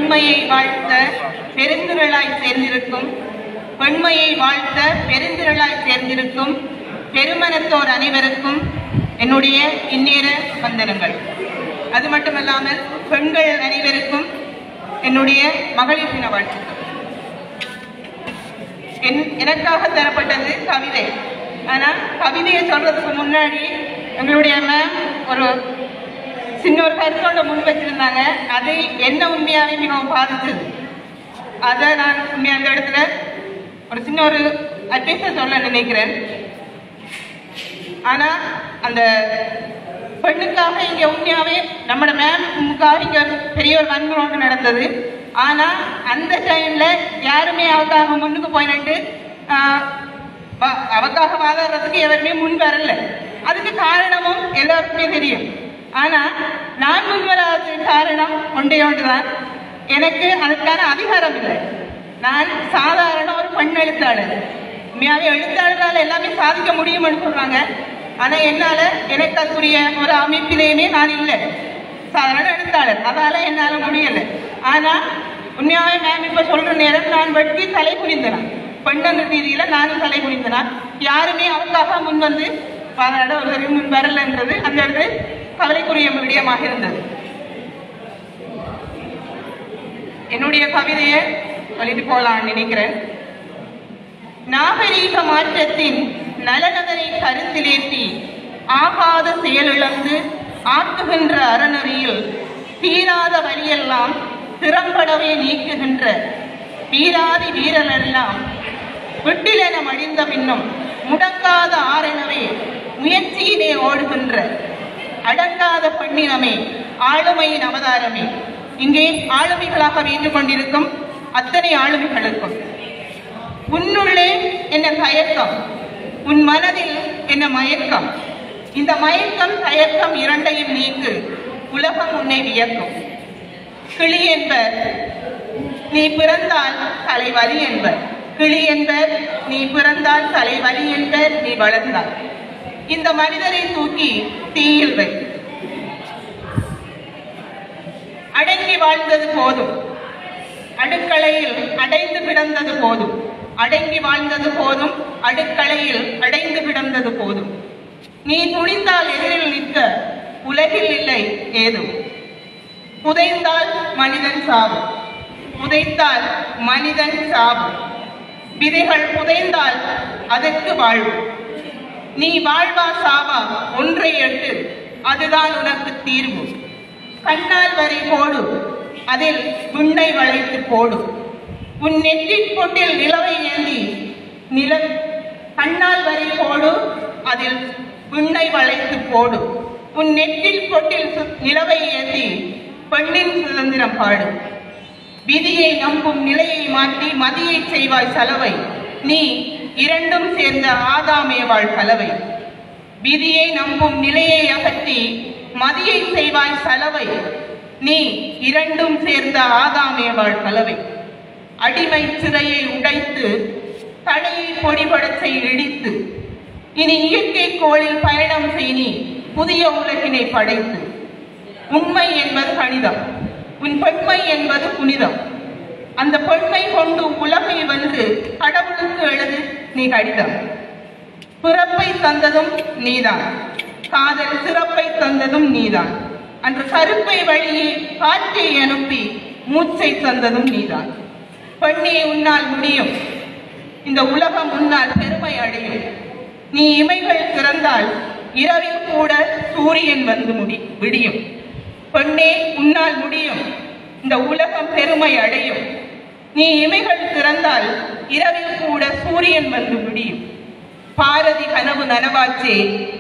பெண்மையை வாழ்த்த பெருந்திரளாய் சேர்ந்திருக்கும் பெண்மையை வாழ்த்த பெருந்திரளாய் சேர்ந்திருக்கும் பெருமனத்தோர் அனைவருக்கும் என்னுடைய இந்நேர வந்தனங்கள் அது மட்டுமல்லாமல் பெண்கள் அனைவருக்கும் என்னுடைய மகளிர் தின வாழ்த்துக்கள் என்- எனக்காக தரப்பட்டது கவிதை ஆனா கவிதையை சொல்றதுக்கு முன்னாடி எங்களுடைய மேம் ஒரு சின்ன ஒரு கருத்தோட முன் வச்சிருந்தாங்க அது என்ன உண்மையாவே மிகவும் பாதிச்சது அதை நான் உண்மையா அந்த இடத்துல ஒரு சின்ன ஒரு அட்வைஸை சொல்ல நினைக்கிறேன் ஆனா அந்த பெண்ணுக்காக இங்க உண்மையாவே நம்மட மேமுக்காக இங்க பெரிய ஒரு வன்முறை நடந்தது ஆனா அந்த டைம்ல யாருமே அவக்காக முன்னுக்கு போயிட்டு அவக்காக வாதாடுறதுக்கு எவருமே முன் வரல அதுக்கு காரணமும் எல்லாருக்குமே தெரியும் ஆனா நான் முன் வராததுக்கு காரணம் ஒன்றே ஒன்றுதான் எனக்கு அதுக்கான அதிகாரம் இல்லை நான் சாதாரண ஒரு பெண் எழுத்தாளர் உண்மையாவே எழுத்தாளரால் எல்லாமே சாதிக்க முடியும்னு சொல்றாங்க ஆனா என்னால எனக்கு அதுக்குரிய ஒரு அமைப்பிலேயுமே நான் இல்லை சாதாரண எழுத்தாளர் அதால என்னால முடியல ஆனா உண்மையாவே மேம் இப்ப சொல்ற நேரம் நான் வெட்டி தலை குனிந்தனா பெண்ணென்ற ரீதியில நானும் தலை குனிந்தனா யாருமே அவருக்காக முன் வந்து பாராட ஒரு முன் வரலன்றது அந்த இடத்துல கவலைக்குரிய விடயமாக இருந்தது என்னுடைய கவிதையை சொல்லிட்டு போலாம்னு நினைக்கிறேன் நாகரீக மாற்றத்தின் நலனதனை கருத்திலேற்றி ஆகாத செயலிழந்து ஆக்குகின்ற அறநெறியில் தீராத வழியெல்லாம் திறம்படவே நீக்குகின்ற வீராதி வீரரெல்லாம் விட்டிலென மடிந்த பின்னும் முடங்காத ஆரெனவே முயற்சியிலே ஓடுகின்ற அடங்காத பெண்ணினமே ஆளுமையின் அவதாரமே இங்கே ஆளுமைகளாக வீண்டு கொண்டிருக்கும் அத்தனை ஆளுமைகளுக்கும் உன்னுள்ளே என்ன தயக்கம் உன் மனதில் என்ன மயக்கம் இந்த மயக்கம் தயக்கம் இரண்டையும் நீக்கு உலகம் உன்னை வியக்கும் கிளி என்பர் நீ பிறந்தால் தலைவலி என்பர் கிளி என்பர் நீ பிறந்தால் தலைவலி என்பர் நீ வளர்ந்தால் இந்த மனிதரை தூக்கி தீயில் வை அடங்கி வாழ்ந்தது போதும் அடுக்களையில் அடைந்து கிடந்தது போதும் அடங்கி வாழ்ந்தது போதும் அடுக்களையில் அடைந்து கிடந்தது போதும் நீ துணிந்தால் எதிரில் நிற்க உலகில் இல்லை ஏதும் புதைந்தால் மனிதன் சாவும் புதைத்தால் மனிதன் சாவும் விதைகள் புதைந்தால் அதற்கு வாழ்வு நீ வாழ்வா சாவா ஒன்றை எட்டு அதுதான் உனக்கு தீர்வு கண்ணால் வரை போடு அதில் விண்ணை வளைத்து போடு உன் நெற்றிப் பொட்டில் நிலவை ஏந்தி நில கண்ணால் வரை போடு அதில் விண்ணை வளைத்து போடு உன் நெற்றில் பொட்டில் சு- நிலவை ஏந்தி பெண்ணின் சுதந்திரம் பாடு விதியை நம்பும் நிலையை மாற்றி மதியை செய்வாய் சலவை நீ இரண்டும் சேர்ந்த ஆதாமே வாழ் கலவை விதியை நம்பும் நிலையை அகற்றி மதியை செய்வாய் சலவை நீ இரண்டும் சேர்ந்த ஆதாமே வாழ் கலவை அடிமை சிறையை உடைத்து தலையை பொடிபடச் செய் இடித்து இனி இயற்கை கோளில் பயணம் செய் நீ புதிய உலகினை படைத்து உண்மை என்பது கணிதம் உன் பெண்மை என்பது புனிதம் அந்த பெண்மை கொண்டு உலகை வென்று கடவுளுக்கு எழுது நீ கடிதம் பிறப்பை தந்ததும் நீதான் காதல் சிறப்பை தந்ததும் நீதான் அன்று கருப்பை வழியே காற்றை அனுப்பி மூச்சை தந்ததும் நீதான் பெண்ணே உன்னால் முடியும் இந்த உலகம் உன்னால் பெருமை அடையும் நீ இமைகள் திறந்தால் இரவில் கூட சூரியன் வந்து முடி விடியும் பெண்ணே உன்னால் முடியும் இந்த உலகம் பெருமை அடையும் நீ இமைகள் திறந்தால் இரவில் கூட சூரியன் வந்து விடியும் பாரதி கனவு நனவாச்சே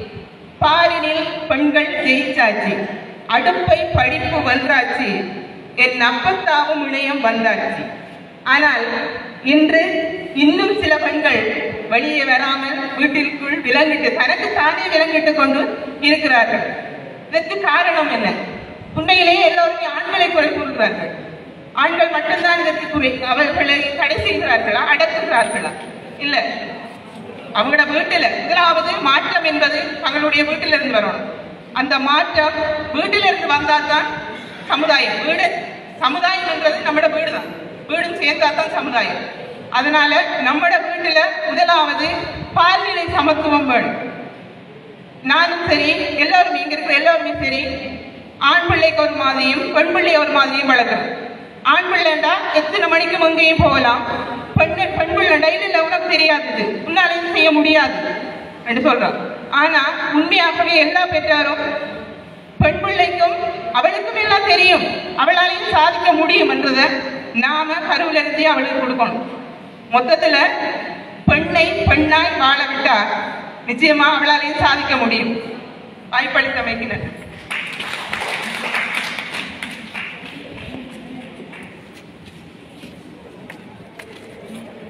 பாரினில் பெண்கள் ஜெயிச்சாச்சு அடுப்பை படிப்பு வென்றாச்சு என் அப்பத்தாவும் இணையம் வந்தாச்சு ஆனால் இன்று இன்னும் சில பெண்கள் வெளியே வராமல் வீட்டிற்குள் விலங்கிட்டு தனக்கு தானே விலங்கிட்டு கொண்டு இருக்கிறார்கள் இதற்கு காரணம் என்ன உண்மையிலேயே எல்லோருமே ஆண்களை குறை கூறுகிறார்கள் ஆண்கள் மட்டும்தான் இதற்கு குறை அவர்களை தடை செய்கிறார்களா அடக்குகிறார்களா இல்ல அவங்களோட வீட்டுல முதலாவது மாற்றம் என்பது தங்களுடைய வீட்டிலிருந்து வரணும் அந்த மாற்றம் வீட்டிலிருந்து வந்தால்தான் சமுதாயம் வீடு சமுதாயம்ன்றது நம்மட வீடு தான் வீடும் சேர்ந்தா தான் சமுதாயம் அதனால நம்மட வீட்டுல முதலாவது பால்நிலை சமத்துவம் வேணும் நானும் சரி எல்லாரும் இங்க இருக்கிற எல்லாருமே சரி ஆண் பிள்ளைக்கு ஒரு மாதிரியும் பெண் பிள்ளை ஒரு மாதிரியும் வளர்க்குறோம் ஆண் பிள்ளைண்டா எத்தனை மணிக்கு எங்கேயும் போகலாம் பெண் பெண் பிள்ளைண்டா இல்ல இல்ல உனக்கு தெரியாதது உன்னால இது செய்ய முடியாது என்று சொல்றான் ஆனா உண்மையாகவே எல்லா பெற்றாரும் பெண் பிள்ளைக்கும் அவளுக்கும் எல்லாம் தெரியும் அவளாலையும் சாதிக்க முடியும் என்றதை நாம கருவில இருந்தே அவளுக்கு கொடுக்கணும் மொத்தத்துல பெண்ணை பெண்ணாய் வாழ விட்டா நிச்சயமா அவளாலையும் சாதிக்க முடியும் வாய்ப்பளித்தமைக்கு நன்றி